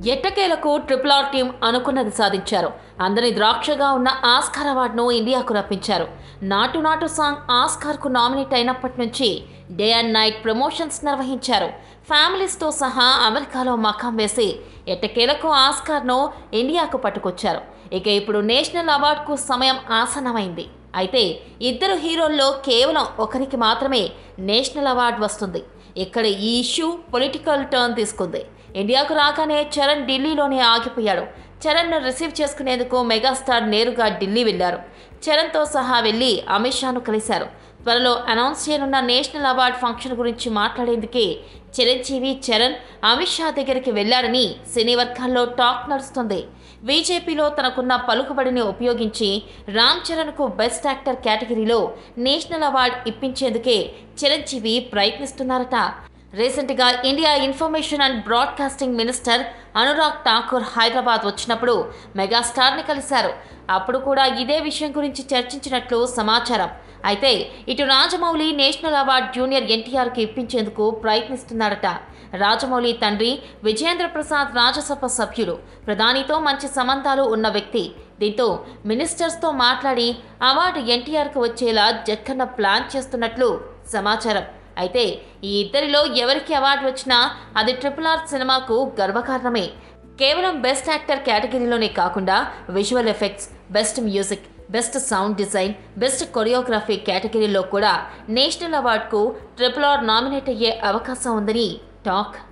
ఎట్టకేలకు triple R team అనుకున్నది సాధించారు అందరి ద్రాక్షగా ఉన్న ఆస్కార్ అవార్డును ఇండియాకు రప్పించారు నాటు నాటు సాంగ్ ఆస్కార్కు నామినేట్ అయినప్పటి నుంచి డే అండ్ నైట్ ప్రమోషన్స్ నిర్వహించారు ఫ్యామిలీస్తో సహా అమెరికాలో మకాం వేసి ఎట్టకేలకు ఆస్కార్ను ఇండియాకు పట్టుకొచ్చారు ఇక ఇప్పుడు నేషనల్ అవార్డుకు సమయం ఆసన్నమైంది అయితే ఇద్దరు హీరోల్లో కేవలం ఒకరికి మాత్రమే నేషనల్ అవార్డు వస్తుంది ఇక్కడ ఈ ఇష్యూ పొలిటికల్ టర్న్ తీసుకుంది ఇండియాకు రాగానే చరణ్ ఢిల్లీలోనే ఆగిపోయాడు చరణ్ను రిసీవ్ చేసుకునేందుకు మెగాస్టార్ నేరుగా ఢిల్లీ వెళ్లారు చరణ్తో సహా వెళ్ళి అమిత్ షాను కలిశారు త్వరలో అనౌన్స్ చేయనున్న నేషనల్ అవార్డ్ ఫంక్షన్ గురించి మాట్లాడేందుకే చిరంజీవి చరణ్ అమిత్ షా దగ్గరికి వెళ్లారని సినీ వర్గాల్లో టాక్ నడుస్తుంది బీజేపీలో తనకున్న పలుకుబడిని ఉపయోగించి రామ్ చరణ్కు బెస్ట్ యాక్టర్ కేటగిరీలో నేషనల్ అవార్డు ఇప్పించేందుకే చిరంజీవి ప్రయత్నిస్తున్నారట రీసెంట్గా India information and broadcasting minister Anurag Thakur Hyderabad వచ్చినప్పుడు మెగాస్టార్ని కలిశారు అప్పుడు కూడా ఇదే విషయం గురించి చర్చించినట్లు సమాచారం అయితే ఇటు రాజమౌళి నేషనల్ అవార్డ్ జూనియర్ ఎన్టీఆర్కి ఇప్పించేందుకు ప్రయత్నిస్తున్నారట రాజమౌళి తండ్రి విజయేంద్ర ప్రసాద్ రాజ్యసభ సభ్యులు ప్రధానితో మంచి సంబంధాలు ఉన్న వ్యక్తి దీంతో మినిస్టర్స్తో మాట్లాడి అవార్డు ఎన్టీఆర్కు వచ్చేలా జక్కన్న ప్లాన్ చేస్తున్నట్లు సమాచారం అయితే ఈ ఇద్దరిలో ఎవరికి అవార్డు వచ్చినా అది ట్రిపుల్ ఆర్ సినిమాకు గర్వకారణమే కేవలం బెస్ట్ యాక్టర్ కేటగిరీలోనే కాకుండా visual effects best music best sound design best choreography కేటగిరీలో కూడా నేషనల్ అవార్డుకు ట్రిపుల్ ఆర్ నామినేట్ అయ్యే అవకాశం ఉందని టాక్